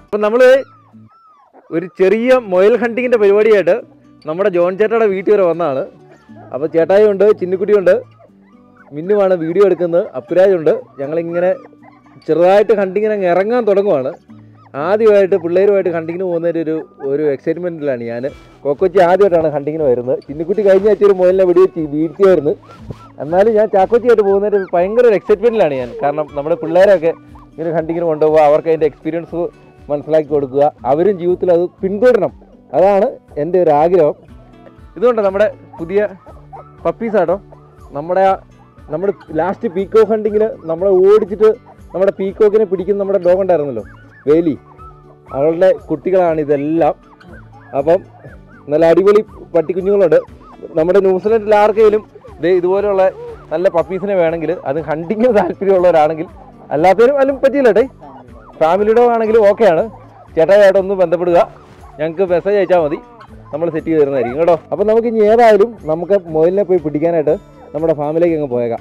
അപ്പം നമ്മൾ ഒരു ചെറിയ മൊയൽ ഹണ്ടിങ്ങിൻ്റെ പരിപാടിയായിട്ട് നമ്മുടെ ജോൺ ചേട്ടയുടെ വീട്ടിൽ വരെ വന്നതാണ് അപ്പോൾ ചേട്ടായി ഉണ്ട് ചിന്നിക്കുട്ടിയുണ്ട് മിന്നുമാണ് വീഡിയോ എടുക്കുന്നത് അപ്പുരാജുണ്ട് ഞങ്ങളിങ്ങനെ ചെറുതായിട്ട് ഹണ്ടിങ്ങിന് അങ്ങ് ഇറങ്ങാൻ തുടങ്ങുവാണ് ആദ്യമായിട്ട് പിള്ളേരുമായിട്ട് ഹണ്ടിങ്ങിന് പോകുന്നതിൻ്റെ ഒരു ഒരു എക്സൈറ്റ്മെൻറ്റിലാണ് ഞാൻ കോക്കോച്ചി ആദ്യമായിട്ടാണ് ഹണ്ടിങ്ങിന് വരുന്നത് ചിന്നിക്കുട്ടി കഴിഞ്ഞ ആഴ്ച ഒരു മുയലിനെ വെടിവെച്ച് വീഴ്ത്തിയായിരുന്നു എന്നാലും ഞാൻ ചാക്കോച്ചിയായിട്ട് പോകുന്നതിൻ്റെ ഒരു ഭയങ്കര ഒരു എക്സൈറ്റ്മെൻറ്റിലാണ് ഞാൻ കാരണം നമ്മുടെ പിള്ളേരൊക്കെ ഇങ്ങനെ ഹണ്ടിങ്ങിന് കൊണ്ടുപോകുക അവർക്ക് അതിൻ്റെ എക്സ്പീരിയൻസ് മനസ്സിലാക്കി കൊടുക്കുക അവരും ജീവിതത്തിൽ അത് പിന്തുടരണം അതാണ് എൻ്റെ ഒരു ആഗ്രഹം ഇതുകൊണ്ട് നമ്മുടെ പുതിയ പപ്പീസാട്ടോ നമ്മുടെ ആ നമ്മുടെ ലാസ്റ്റ് പീക്കോ ഹണ്ടിങ്ങിന് നമ്മളെ ഓടിച്ചിട്ട് നമ്മുടെ പീക്കോക്കിനെ പിടിക്കുന്ന നമ്മുടെ ഡോഗ് ഉണ്ടായിരുന്നല്ലോ വേലി അവളുടെ കുട്ടികളാണ് ഇതെല്ലാം അപ്പം നല്ല അടിപൊളി പട്ടിക്കുഞ്ഞുങ്ങളുണ്ട് നമ്മുടെ ന്യൂസിലൻഡിൽ ആർക്കെങ്കിലും ദേ ഇതുപോലെയുള്ള നല്ല പപ്പീസിനെ വേണമെങ്കിൽ അത് ഹണ്ടിങ്ങിന് താല്പര്യമുള്ളവരാണെങ്കിൽ അല്ലാത്തവരും അതിലും പറ്റിയില്ല കേട്ടെ ഫാമിലി ഡോഗ് ആണെങ്കിലും ഓക്കെയാണ് ചേട്ടായിട്ട് ഒന്ന് ബന്ധപ്പെടുക ഞങ്ങൾക്ക് മെസ്സേജ് അയച്ചാൽ മതി നമ്മൾ സെറ്റ് ചെയ്ത് തരുന്നതായിരിക്കും കേട്ടോ അപ്പം നമുക്ക് ഇനി ഏതായാലും നമുക്ക് മൊയിലിനെ പോയി പിടിക്കാനായിട്ട് നമ്മുടെ ഫാമിലേക്ക് അങ്ങ് പോയേക്കാം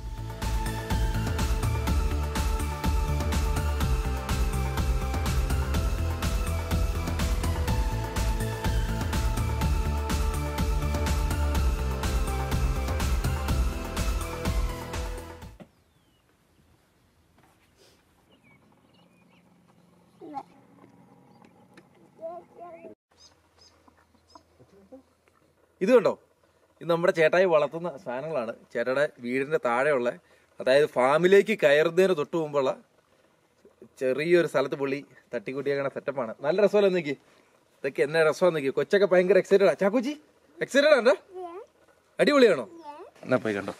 ഇത് കണ്ടോ ഇത് നമ്മുടെ ചേട്ടായി വളർത്തുന്ന സാധനങ്ങളാണ് ചേട്ടയുടെ വീടിന്റെ താഴെയുള്ള അതായത് ഫാമിലേക്ക് കയറുന്നതിന് തൊട്ട് മുമ്പുള്ള ചെറിയൊരു സ്ഥലത്ത് പുള്ളി തട്ടിക്കൂട്ടിയേക്കണ സെറ്റപ്പാണ് നല്ല രസമല്ലേ നോക്കി ഇതൊക്കെ എന്നെ രസമാണ് നോക്കി കൊച്ചൊക്കെ ഭയങ്കര എക്സൈറ്റഡ് ആ ചാക്കോച്ചി എക്സൈറ്റഡ് ആണോ അടിപൊളിയാണോ എന്നാ പോയി കണ്ടോ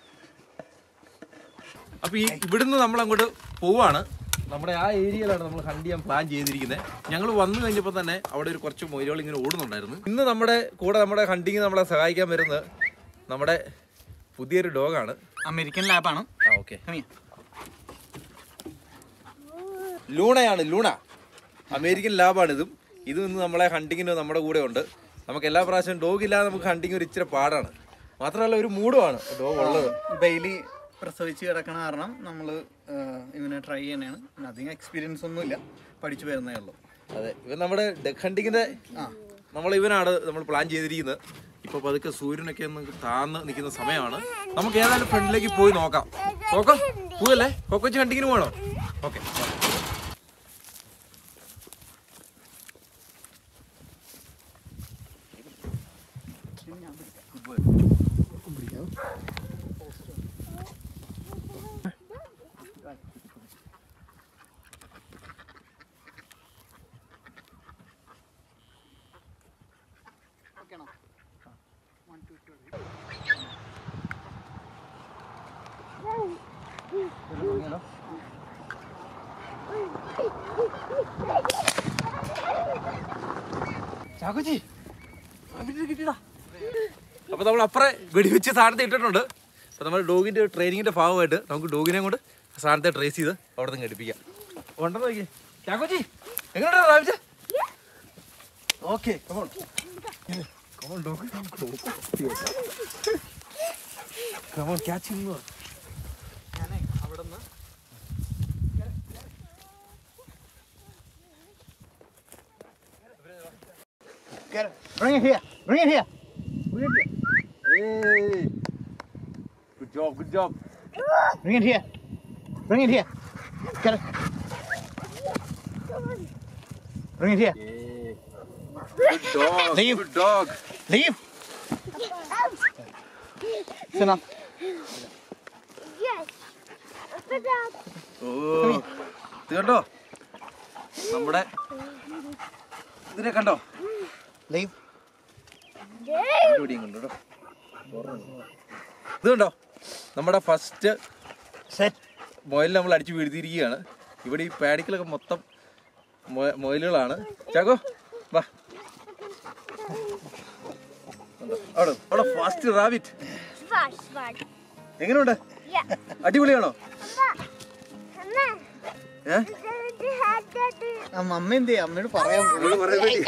അപ്പൊ ഈ ഇവിടുന്ന് നമ്മൾ അങ്ങോട്ട് പോവാണ് നമ്മുടെ ആ ഏരിയയിലാണ് നമ്മൾ ഹണ്ട് ചെയ്യാൻ പ്ലാൻ ചെയ്തിരിക്കുന്നത് ഞങ്ങൾ വന്നു കഴിഞ്ഞപ്പോൾ തന്നെ അവിടെ ഒരു കുറച്ച് മൊയിലുകൾ ഇങ്ങനെ ഓടുന്നുണ്ടായിരുന്നു ഇന്ന് നമ്മുടെ കൂടെ നമ്മുടെ ഹണ്ടിങ് നമ്മളെ സഹായിക്കാൻ വരുന്നത് നമ്മുടെ പുതിയൊരു ഡോഗാണ് അമേരിക്കൻ ലാബാണ് ആ ഓക്കെ ലൂണയാണ് ലൂണ അമേരിക്കൻ ലാബാണ് ഇതും ഇത് ഇന്ന് നമ്മളെ ഹണ്ടിങ്ങിന് നമ്മുടെ കൂടെ ഉണ്ട് നമുക്ക് എല്ലാ പ്രാവശ്യവും ഡോഗ് ഇല്ലാതെ നമുക്ക് ഹണ്ടിങ് ഒരു ഇച്ചിരി പാടാണ് മാത്രമല്ല ഒരു മൂടുമാണ് ഡോഗ് ഉള്ളത് ബെയിലി പ്രസവിച്ച് കിടക്കണ കാരണം നമ്മൾ ഇവനെ ട്രൈ ചെയ്യണതാണ് പിന്നെ അധികം എക്സ്പീരിയൻസ് ഒന്നുമില്ല പഠിച്ചു വരുന്നേ ഉള്ളൂ അതെ ഇവൻ നമ്മുടെ ഡെക്ക് ഹണ്ടിങ്ങിന്റെ നമ്മൾ ഇവനാണ് നമ്മൾ പ്ലാൻ ചെയ്തിരിക്കുന്നത് ഇപ്പൊ പതുക്കെ സൂര്യനൊക്കെ ഒന്ന് താന്ന് നിൽക്കുന്ന സമയമാണ് നമുക്ക് ഏതായാലും ഫ്രണ്ടിലേക്ക് പോയി നോക്കാം നോക്കാം പോവല്ലേ കൊക്കൊച്ചി ഹണ്ടിങ്ങിന് പോകണോ ഓക്കെ ചാക്കോച്ചി അപ്പൊ നമ്മൾ അപ്പുറം വെടിവെച്ച് സാധനത്തെ ഇട്ടിട്ടുണ്ട് അപ്പൊ നമ്മൾ ഡോഗിന്റെ ട്രെയിനിങ്ങിന്റെ ഭാഗമായിട്ട് നമുക്ക് ഡോഗിനെ കൊണ്ട് സാധനത്തെ ട്രേസ് ചെയ്ത് അവിടെ നിന്ന് ഘടിപ്പിക്കാം ഉണ്ടെന്ന് നോക്കി ചാക്കോച്ചി എങ്ങനെയുണ്ടോ റാവിച്ച okay come on come on dog come on catch ഞാനേ അവിടെ നിന്ന് Get it. Bring it here. Bring it here. Bring it here. Good job good job Bring it here. Bring it here. Get it. Bring it here. Good dog Leave. Good dog Leave. Sit down. Yes. Sit down. ഓ ഇത് കണ്ടോ നമ്മുടെ ഇതിനെ കണ്ടോ Leave. ഇവിടെയും കണ്ടോ കേട്ടോ. ഇത് കണ്ടോ നമ്മുടെ ഫസ്റ്റ് Sit. മൊയിൽ നമ്മൾ അടിച്ചു വീഴ്ത്തിയിരിക്കുകയാണ് ഇവിടെ ഈ പാഡിക്കലൊക്കെ മൊത്തം മൊ- മൊയിലുകളാണ് ചാക്കോ വാ കണ്ടോ? അവിടെ അവിടെ ഫാസ്റ്റ് റാബിറ്റ് Fast, fast. എങ്ങനെയുണ്ട് Yeah. അടിപൊളിയാണോ Mama. ഏ The hat that ആ മമ്മ എന്ത് ചെയ്യാ അമ്മയോട് പറയാൻ എന്നോട് പറയാൻ വേണ്ടി.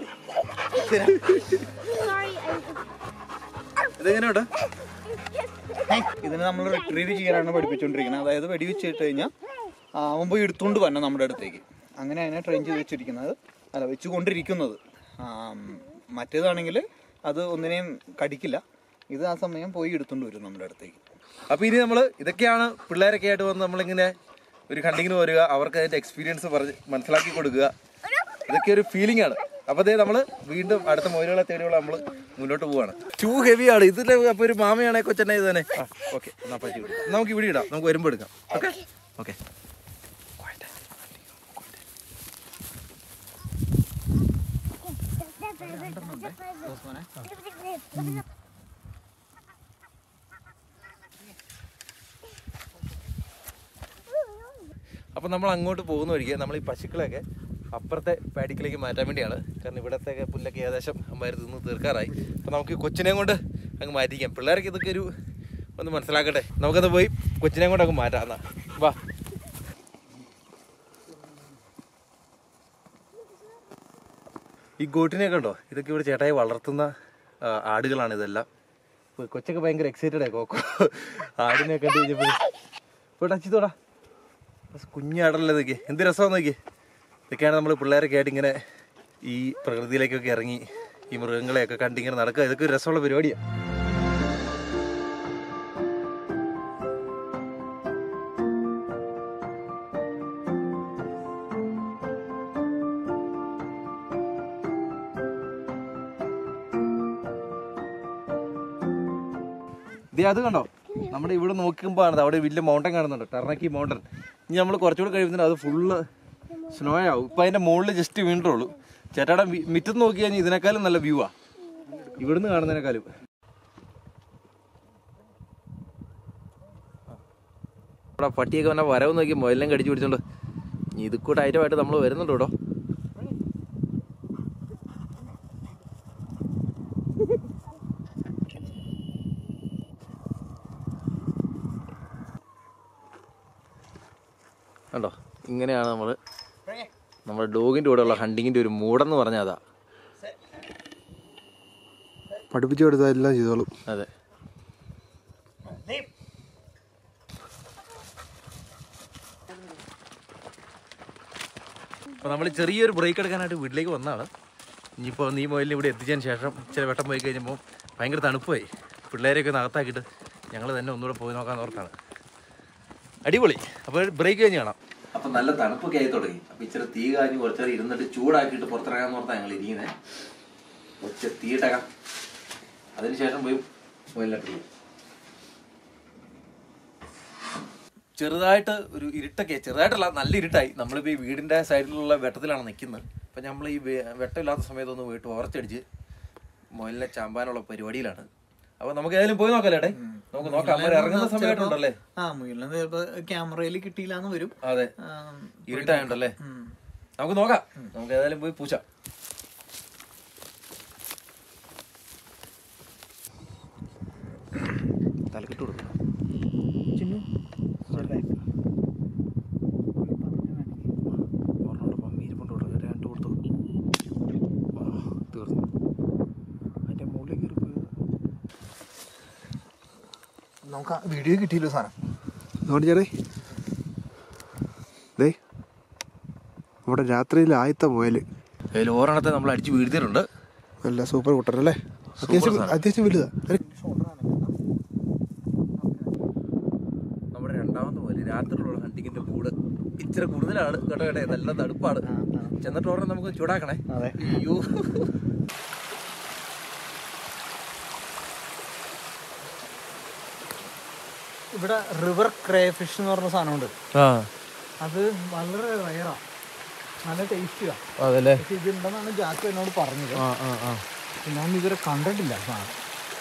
Sorry, I ഇതെങ്ങനെയുണ്ട് ഹേയ്, ഇതിനെ നമ്മൾ റിട്രീവ് ചെയ്യാനാണ് പഠിപ്പിച്ചുകൊണ്ടിരിക്കുന്നത് അതായത് വെടിവെച്ച് ഇട്ട് കഴിഞ്ഞാൽ മുമ്പ് എടുത്തുകൊണ്ട് വരണം നമ്മുടെ അടുത്തേക്ക് അങ്ങനെ അതിനെ ട്രെയിൻ ചെയ്ത് വെച്ചിരിക്കുന്നത് അല്ല വെച്ചുകൊണ്ടിരിക്കുന്നത് ആം, മറ്റേതാണെങ്കിൽ അത് ഒന്നിനെയും കടിക്കില്ല ഇത് ആ സമയം പോയി എടുത്തുകൊണ്ട് വരും നമ്മുടെ അടുത്തേക്ക് അപ്പോൾ ഇനി നമ്മൾ ഇതൊക്കെയാണ് പിള്ളേരൊക്കെ ആയിട്ട് വന്ന് നമ്മളിങ്ങനെ ഒരു ഹണ്ടിങ്ങിന് വരിക അവർക്ക് അതിൻ്റെ എക്സ്പീരിയൻസ് പറഞ്ഞ് മനസ്സിലാക്കി കൊടുക്കുക ഇതൊക്കെ ഒരു ഫീലിംഗ് ആണ് അപ്പോൾ അതേ നമ്മൾ വീണ്ടും അടുത്ത മൊയിലുകളെ തേടിയുള്ള നമ്മൾ മുന്നോട്ട് പോവാണ് ടൂ ഹെവി ആണ് ഇതിൽ അപ്പോൾ ഒരു മാമയാണെ കൊച്ചെന്നെ ഇത് തന്നെ ആ ഓക്കെ എന്നാൽ പറ്റി വിടാം. നമുക്ക് ഇവിടെ ഇടാം നമുക്ക് വരുമ്പോൾ എടുക്കാം ഓക്കെ ഓക്കെ അപ്പോൾ നമ്മൾ അങ്ങോട്ട് പോകുന്ന വഴിക്ക് നമ്മൾ ഈ പശുക്കളെയൊക്കെ അപ്പുറത്തെ പാഡിക്കിലേക്ക് മാറ്റാൻ വേണ്ടിയാണ് കാരണം ഇവിടത്തെ പുല്ലൊക്കെ ഏകദേശം അമ്മമാർ തിന്ന് തീർക്കാറായി അപ്പോൾ നമുക്ക് ഈ കൊച്ചിനെയും കൊണ്ട് അങ്ങ് മാറ്റിക്കാം പിള്ളേർക്ക് ഇതൊക്കെ ഒരു ഒന്ന് മനസ്സിലാക്കട്ടെ നമുക്കത് പോയി കൊച്ചിനെയും കൊണ്ട് അങ്ങ് മാറ്റാം എന്നാ വാ ഈ ഗോട്ടിനെയൊക്കെ ഉണ്ടോ ഇതൊക്കെ ഇവിടെ ചേട്ടായി വളർത്തുന്ന ആ, ആടുകളാണ് ഇതെല്ലാം ഇപ്പൊ കൊച്ചൊക്കെ ഭയങ്കര എക്സൈറ്റഡ് ആയി കോക്കോ ആടിനെ കണ്ടു കഴിഞ്ഞപ്പോൾ ഇപ്പോൾ ടച്ചിത്തോടാ കുഞ്ഞാടല്ലേ ഇതൊക്കെ എന്ത് രസമാണ് നോക്കി ഇതൊക്കെയാണ് നമ്മൾ പിള്ളേരൊക്കെ ആയിട്ട് ഇങ്ങനെ ഈ പ്രകൃതിയിലേക്കൊക്കെ ഇറങ്ങി ഈ മൃഗങ്ങളെയൊക്കെ കണ്ടിങ്ങനെ നടക്കുക ഇതൊക്കെ ഒരു രസമുള്ള പരിപാടിയാണ് ദേ അത് കണ്ടോ നമ്മുടെ ഇവിടെ നോക്കുമ്പോൾ ആണ് അവിടെ വലിയ മൗണ്ടൻ കാണുന്നുണ്ട് ടെർണക്കി മൗണ്ടൻ ഇനി നമ്മൾ കുറച്ചുകൂടെ കഴിയുമ്പോൾ അത് ഫുള്ള് സ്നോ ആവും ഇപ്പം അതിൻ്റെ മുകളിൽ ജസ്റ്റ് വീണിട്ടുള്ളൂ ചേട്ടാടെ മിറ്റത്ത് നോക്കി കഴിഞ്ഞാൽ ഇതിനേക്കാളും നല്ല വ്യൂ ആ ഇവിടുന്ന് കാണുന്നതിനേക്കാളും ഇവിടെ പട്ടിയൊക്കെ വന്നാൽ വരവ് നോക്കി മൊയെല്ലാം കടിച്ചു പിടിച്ചോണ്ട് ഇനി ഇത് കൂടെ ഐറ്റമായിട്ട് നമ്മൾ വരുന്നുണ്ട് കേട്ടോ കണ്ടോ ഇങ്ങനെയാണ് നമ്മൾ നമ്മുടെ ഡോഗിൻ്റെ കൂടെയുള്ള ഹണ്ടിങ്ങിൻ്റെ ഒരു മൂടെന്ന് പറഞ്ഞാൽ അതാ പഠിപ്പിച്ചു കൊടുത്താൽ എല്ലാം ചെയ്തോളും അതെ അപ്പോൾ നമ്മൾ ചെറിയൊരു ബ്രേക്ക് എടുക്കാനായിട്ട് വീട്ടിലേക്ക് വന്നതാണ് ഇനിയിപ്പോൾ നീ മൊയിലിന് ഇവിടെ എത്തിച്ചതിന് ശേഷം ഇച്ചിരി വെട്ടം പോയി കഴിഞ്ഞപ്പോൾ ഭയങ്കര തണുപ്പായി പിള്ളേരെയൊക്കെ ഒന്ന് അകത്താക്കിയിട്ട് ഞങ്ങൾ തന്നെ ഒന്നുകൂടെ പോയി നോക്കാൻ ഓർത്താണ് അടിപൊളി അപ്പോൾ ബ്രേക്ക് കഴിഞ്ഞ് കാണാം അപ്പം നല്ല തണുപ്പൊക്കെ ആയി തുടങ്ങി അപ്പോൾ ഇച്ചിരി തീ കാഞ്ഞ് കുറച്ചേരം ഇരുന്നിട്ട് ചൂടാക്കിയിട്ട് പുറത്തിറങ്ങാൻ ഓർത്താണ് ഞങ്ങൾ ഇരിക്കുന്നത് കുറച്ച് തീയിട്ടകം അതിനുശേഷം പോയി മുയലിനട്ട് ചെറുതായിട്ട് ഒരു ഇരുട്ടൊക്കെ ചെറുതായിട്ടല്ല നല്ല ഇരുട്ടായി നമ്മളിപ്പോൾ ഈ വീടിന്റെ സൈഡിലുള്ള വെട്ടത്തിലാണ് നിൽക്കുന്നത് അപ്പം നമ്മൾ ഈ വെ- വെട്ടമില്ലാത്ത സമയത്തൊന്ന് പോയിട്ട് ഓർച്ചടിച്ച് മുയലിനെ ചാമ്പാനുള്ള പരിപാടിയിലാണ് അപ്പോൾ നമുക്ക് ഏതായാലും പോയി നോക്കാം ഏട്ടേ നമുക്ക് നോക്കാം അവർ ഇറങ്ങുന്ന സമയമായിട്ടുണ്ടല്ലേ ആ മുയലിനെ ചിലപ്പോ ക്യാമറയിൽ കിട്ടിയില്ലാന്ന് വരും അതെ ആം, ഇരുട്ടായുണ്ടല്ലേ ഉം. നമുക്ക് നോക്കാം നമുക്ക് ഏതായാലും പോയി പൂച്ച തലക്കിട്ട് കൊടുക്കണം ഒരെണ്ണം പമ്മി ഇരിപ്പുണ്ട് ഇവിടെ. ഒരു രണ്ട് കൊടുത്തു ആ, തീർന്നു അതിന്റെ മുകളിൽ കയറി പോയി നമുക്ക് വീഡിയോ കിട്ടിയല്ലോ സാധനം അതുകൊണ്ട് ചേട്ടേ ദേ നമ്മുടെ രാത്രിയിൽ ആയത്ത പോയാല് അതിൽ ഓരെണ്ണത്തെ നമ്മൾ അടിച്ച് വീഴ്ത്തിയിട്ടുണ്ട് നല്ല സൂപ്പർ കുട്ടനല്ലേ അത്യാവശ്യം സാധനം. അത്യാവശ്യം വലുതാ ഒരു നമ്മുടെ രണ്ടാമത്തെ പോലെ രാത്രിയിലുള്ള ഹണ്ടിങ്ങിന്റെ കൂട് ഇച്ചിരി കൂടുതലാണ് കേട്ടോ കേട്ടെ നല്ല തടുപ്പാണ് ചെന്നിട്ട് ഉടനെ നമുക്ക് ചൂടാക്കണേ അതെ. അയ്യോ ഇവിടെ റിവർ ക്രേ ഫിഷ് എന്ന് പറഞ്ഞ സാധനമുണ്ട് ആ അത് വളരെ റയറാ നല്ല ടേസ്റ്റിയാ അതല്ലേ പക്ഷെ ഇതുണ്ടെന്നാണ് ജാക്ക് എന്നോട് പറഞ്ഞത് ആ ആ ആ ഞാൻ ഇതുവരെ കണ്ടിട്ടില്ല സാധനം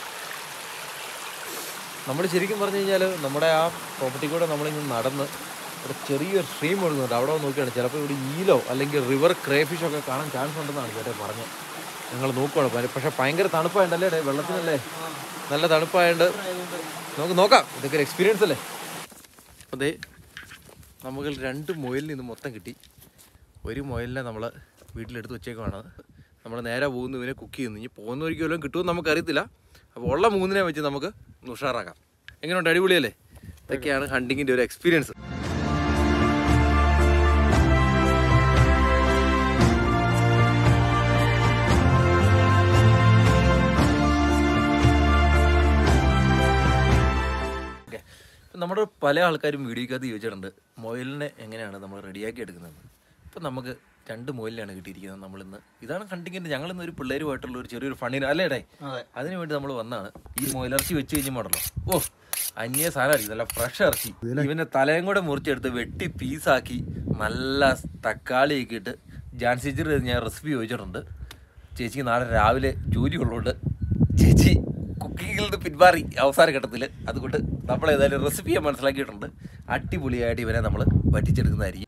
നമ്മൾ ശരിക്കും പറഞ്ഞു കഴിഞ്ഞാൽ നമ്മുടെ ആ പ്രോപ്പർട്ടി കൂടെ നമ്മളിങ്ങനെ നടന്ന് ഇവിടെ ചെറിയൊരു സ്ട്രീം ഒഴുകുന്നുണ്ട് അവിടെ വന്ന് നോക്കുകയാണ് ചിലപ്പോൾ ഇവിടെ ഈലോ അല്ലെങ്കിൽ റിവർ ക്രേഫിഷ് ഒക്കെ കാണാൻ ചാൻസ് ഉണ്ടെന്നാണ് ചേട്ടൻ പറഞ്ഞത് ഞങ്ങൾ നോക്കുകയാണ് പ- പക്ഷെ ഭയങ്കര തണുപ്പായതല്ലേ ഡേ വെള്ളത്തിനല്ലേ നല്ല തണുപ്പായതുകൊണ്ട് നമുക്ക് നോക്കാം ഇതൊക്കെ ഒരു എക്സ്പീരിയൻസ് അല്ലേ അതെ നമുക്ക് രണ്ട് മുയലിന് ഇന്ന് മൊത്തം കിട്ടി ഒരു മുയലിനെ നമ്മൾ വീട്ടിലെടുത്ത് വെച്ചേക്കുവാണ് നമ്മൾ നേരെ പോകുന്നു ഇവനെ കുക്ക് ചെയ്യുന്നു ഇനി പോകുന്ന ഒരിക്കലും വല്ലതും കിട്ടുമെന്ന് നമുക്കറിയത്തില്ല അപ്പോൾ ഉള്ള മൂന്നിനെ വെച്ച് നമുക്ക് ഒന്ന് ഉഷാറാക്കാം എങ്ങനെയുണ്ട് അടിപൊളിയല്ലേ ഇതൊക്കെയാണ് ഹണ്ടിങ്ങിൻ്റെ ഒരു എക്സ്പീരിയൻസ് പല ആൾക്കാരും വീഡിയോക്കകത്ത് ചോദിച്ചിട്ടുണ്ട് മൊയിലിനെ എങ്ങനെയാണ് നമ്മൾ റെഡിയാക്കി എടുക്കുന്നത് ഇപ്പം നമുക്ക് രണ്ട് മൊയിലിനാണ് കിട്ടിയിരിക്കുന്നത് നമ്മളിന്ന് ഇതാണ് കണ്ടിങ്ങിൻ്റെ ഞങ്ങളിന്ന് ഒരു പിള്ളേരുമായിട്ടുള്ള ഒരു ചെറിയൊരു ഫണ്ണിന് അല്ലേ ഡേ അതെ അതിനു വേണ്ടി നമ്മൾ വന്നാണ് ഈ മൊയിലിറച്ചി വെച്ച് കഴിഞ്ഞുണ്ടല്ലോ ഓ അന്യ സാധനമാണ് നല്ല ഫ്രഷ് ഇറച്ചി ഇവന്റെ തലയും കൂടെ മുറിച്ചെടുത്ത് വെട്ടി പീസാക്കി നല്ല തക്കാളിയൊക്കെ ഇട്ട് ജാൻസിച്ചർ ഞാൻ റെസിപ്പി ചോദിച്ചിട്ടുണ്ട് ചേച്ചിക്ക് നാളെ രാവിലെ ജോലി ഉള്ളതുകൊണ്ട് ചേച്ചി കുക്കിങ്ങിൽ നിന്ന് പിന്മാറി അവസാന ഘട്ടത്തിൽ അതുകൊണ്ട് നമ്മൾ ഏതായാലും റെസിപ്പി ഞാൻ മനസ്സിലാക്കിയിട്ടുണ്ട് അടിപൊളിയായിട്ട് ഇവനെ നമ്മൾ വറ്റിച്ചെടുക്കുന്നതായിരിക്കും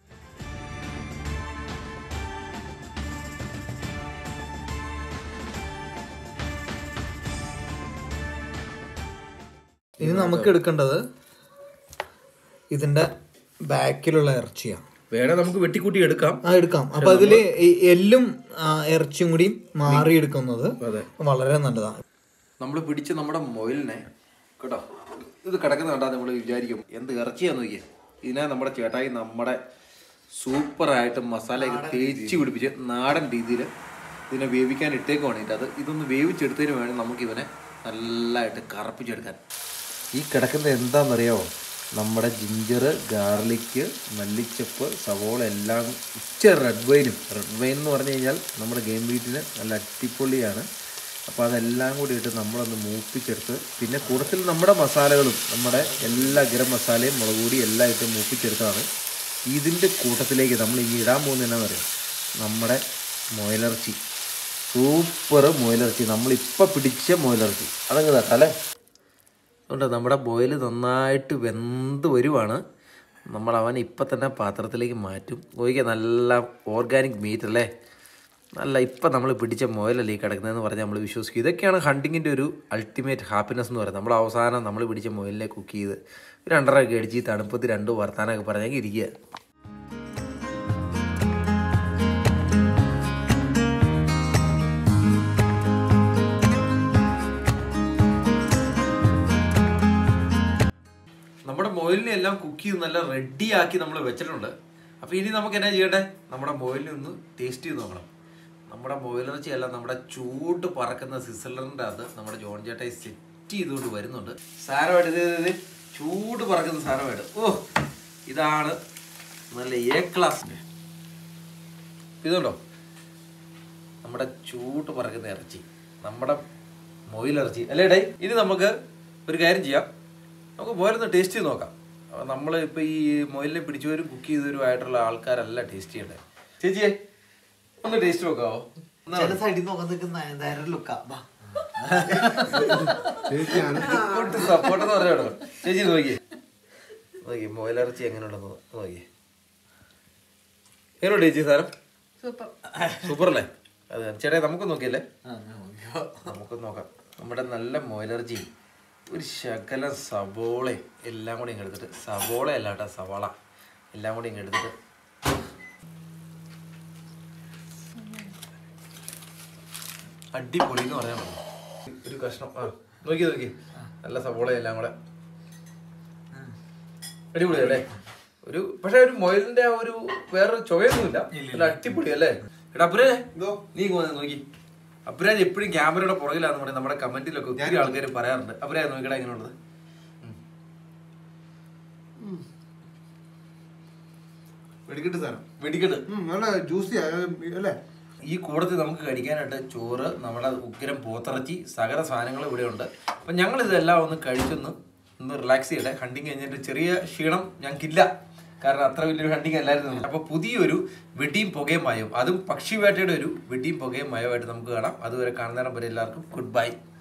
ഇനി നമുക്ക് എടുക്കേണ്ടത് ഇതിന്റെ ബാക്കിലുള്ള ഇറച്ചിയാണ് വേണേ നമുക്ക് വെട്ടിക്കൂട്ടി എടുക്കാം ആ എടുക്കാം അപ്പൊ അതില് ഈ എല്ലും ആ, ഇറച്ചിയും കൂടി മാറിയെടുക്കുന്നത് വളരെ നല്ലതാണ് നമ്മൾ പിടിച്ച നമ്മുടെ മൊയിലിനെ കേട്ടോ ഇത് കിടക്കുന്ന കണ്ടാൽ നമ്മൾ വിചാരിക്കും എന്ത് ഇറച്ചിയാന്ന് നോക്കിയേ ഇതിനെ നമ്മുടെ ചേട്ടായി നമ്മുടെ സൂപ്പറായിട്ട് മസാലയൊക്കെ തേച്ച് പിടിപ്പിച്ച് നാടൻ രീതിയിൽ ഇതിനെ വേവിക്കാൻ ഇട്ടേക്ക് വേണ്ടിയിട്ട് അത് ഇതൊന്ന് വേവിച്ചെടുത്തതിന് വേണ്ടി നമുക്ക് ഇവനെ നല്ലതായിട്ട് കറപ്പിച്ചെടുക്കാൻ ഈ കിടക്കുന്നത് എന്താണെന്നറിയാമോ നമ്മുടെ ജിഞ്ചർ ഗാർലിക്ക് മല്ലിച്ചപ്പ് സവോള എല്ലാം ഇച്ച റെഡ് വൈനും റെഡ് വൈൻ എന്ന് പറഞ്ഞു കഴിഞ്ഞാൽ നമ്മുടെ ഗെയിം വീട്ടിന് നല്ല അടിപൊളിയാണ് അപ്പോൾ അതെല്ലാം കൂടി ഇട്ട് നമ്മളൊന്ന് മൂപ്പിച്ചെടുത്ത് പിന്നെ കൂട്ടത്തിൽ നമ്മുടെ മസാലകളും നമ്മുടെ എല്ലാ ഗരം മസാലയും മുളക് പൊടി എല്ലാം ഇട്ട് മൂപ്പിച്ചെടുത്താണ് ഇതിൻ്റെ കൂട്ടത്തിലേക്ക് നമ്മൾ ഇനി ഇടാൻ പോകുന്നത് എന്നാന്ന് അറിയാം നമ്മുടെ മുയലിറച്ചി സൂപ്പർ മുയലിറച്ചി നമ്മളിപ്പോൾ പിടിച്ച മുയലിറച്ചി അതങ്ങ് തട്ടാം അല്ലേ അതുകൊണ്ട് നമ്മുടെ ബോയിൽ നന്നായിട്ട് വെന്ത് വരുവാണ് നമ്മൾ അവൻ ഇപ്പം തന്നെ പാത്രത്തിലേക്ക് മാറ്റും നോക്കിയാൽ നല്ല ഓർഗാനിക് മീറ്റ് അല്ലേ നല്ല ഇപ്പം നമ്മൾ പിടിച്ച മുയലല്ലേ ഈ കിടക്കുന്നതെന്ന് പറഞ്ഞാൽ നമ്മൾ വിശ്വസിക്കും ഇതൊക്കെയാണ് ഹണ്ടിങ്ങിൻ്റെ ഒരു അൾട്ടിമേറ്റ് ഹാപ്പിനെസ് എന്ന് പറയുന്നത് നമ്മൾ അവസാനം നമ്മൾ പിടിച്ച മുയലിനെ കുക്ക് ചെയ്ത് രണ്ടരൊക്കെ അടിച്ച് ഈ തണുപ്പത്ത് രണ്ട് വർത്താനമൊക്കെ പറഞ്ഞെങ്കിൽ ഇരിക്കുക നമ്മുടെ മൊയിലിനെ എല്ലാം കുക്ക് ചെയ്ത് നല്ല റെഡി ആക്കി നമ്മൾ വെച്ചിട്ടുണ്ട് അപ്പോൾ ഇനി നമുക്ക് എന്നാ ചെയ്യണ്ടേ നമ്മുടെ മൊയിലിനെ ഒന്ന് ടേസ്റ്റ് ചെയ്ത് നോക്കണം നമ്മുടെ മൊയിലിറച്ചി എല്ലാം നമ്മുടെ ചൂട് പറക്കുന്ന സിസിലറിൻ്റെ അത് നമ്മുടെ ജോൺ ചേട്ടായി സെറ്റ് ചെയ്തുകൊണ്ട് വരുന്നുണ്ട് സാധനമായിട്ട് ഇത് ഇത് ഇത് ചൂട് പറക്കുന്ന സാധനമായിട്ട് ഓ ഇതാണ് നല്ല എ ക്ലാസ് ഇതുണ്ടോ നമ്മുടെ ചൂട് പറക്കുന്ന ഇറച്ചി നമ്മുടെ മൊയിലിറച്ചി അല്ലേ ഡേ ഇനി നമുക്ക് ഒരു കാര്യം ചെയ്യാം നമുക്ക് മൊയിലൊന്ന് ടേസ്റ്റ് ചെയ്ത് നോക്കാം അപ്പോൾ നമ്മൾ ഇപ്പോൾ ഈ മൊയിലിനെ പിടിച്ചവരും കുക്ക് ചെയ്തവരും ആയിട്ടുള്ള ആൾക്കാരല്ല ടേസ്റ്റ് ചെയ്യേണ്ടത് ചേച്ചിയെ ഒന്ന് ടേസ്റ്റ് നോക്കാവോ ചില സൈഡിൽ നോക്കാൻ നിൽക്കുന്ന നേരെ ലുക്കാ സപ്പോർട്ട് എന്ന് പറഞ്ഞോ ചേച്ചി നോക്കിയേ നോക്കി മൊയിലിറച്ചി എങ്ങനെയുണ്ടെന്ന് നോക്കിയേ എങ്ങനെയുണ്ട് ചേച്ചി സാരം സൂപ്പർ അല്ലേ അതെ ചേട്ടാ നമുക്ക് നോക്കിയല്ലേ നമുക്ക് നോക്കാം നമ്മുടെ നല്ല മൊയിലർജി ഒരു ശകല സവോളയും എല്ലാം കൂടി ഇങ്ങ് എടുത്തിട്ട് സവോള അല്ല കേട്ടോ സവാള എല്ലാം കൂടി ഇങ്ങ് എടുത്തിട്ട് അടിപൊളി എന്ന് പറയാൻ പറ്റും ഒരു കഷ്ണം ആ നോക്കി നോക്കി നല്ല സവോള എല്ലാം കൂടെ അടിപൊളി അല്ലേ ഒരു പക്ഷെ ഒരു മൊയിലിന്റെ ആ ഒരു വേറൊരു ചുവയൊന്നുമില്ല നല്ല അടിപൊളി അല്ലേ എടാ അപ്പുരേ നീ ഇങ്ങ് വന്ന് നോക്കി അപ്പുരാജ് എപ്പോഴും ക്യാമറയുടെ പുറകിലാന്ന് പറയും നമ്മുടെ കമന്റിലൊക്കെ ഒത്തിരി ആൾക്കാർ പറയാറുണ്ട് അപ്പുരാജ് നോക്കിടാ എങ്ങനെയുള്ളത് വെടിക്കെട്ട് സാധനം വെടിക്കെട്ട് ഉം, നല്ല ജ്യൂസി അല്ലേ ഈ കൂടത്തിൽ നമുക്ക് കഴിക്കാനായിട്ട് ചോറ് നമ്മുടെ ഉഗ്രം പോത്തിറച്ചി സകല സാധനങ്ങൾ ഇവിടെ ഉണ്ട് അപ്പം ഞങ്ങൾ ഇതെല്ലാം ഒന്ന് കഴിച്ചൊന്ന് ഒന്ന് റിലാക്സ് ചെയ്യട്ടെ ഹണ്ടിങ് കഴിഞ്ഞിട്ട് ചെറിയ ക്ഷീണം ഞങ്ങൾക്കില്ല കാരണം അത്ര വലിയൊരു ഹണ്ടിങ് അല്ലായിരുന്നു അപ്പോൾ പുതിയൊരു വെടിയും പുകയും മയവും അതും പക്ഷി വേട്ടയുടെ ഒരു വെടിയും പുകയും മയമായിട്ട് നമുക്ക് കാണാം അതുവരെ കാണുന്നേരം വരെ എല്ലാവർക്കും ഗുഡ് ബൈ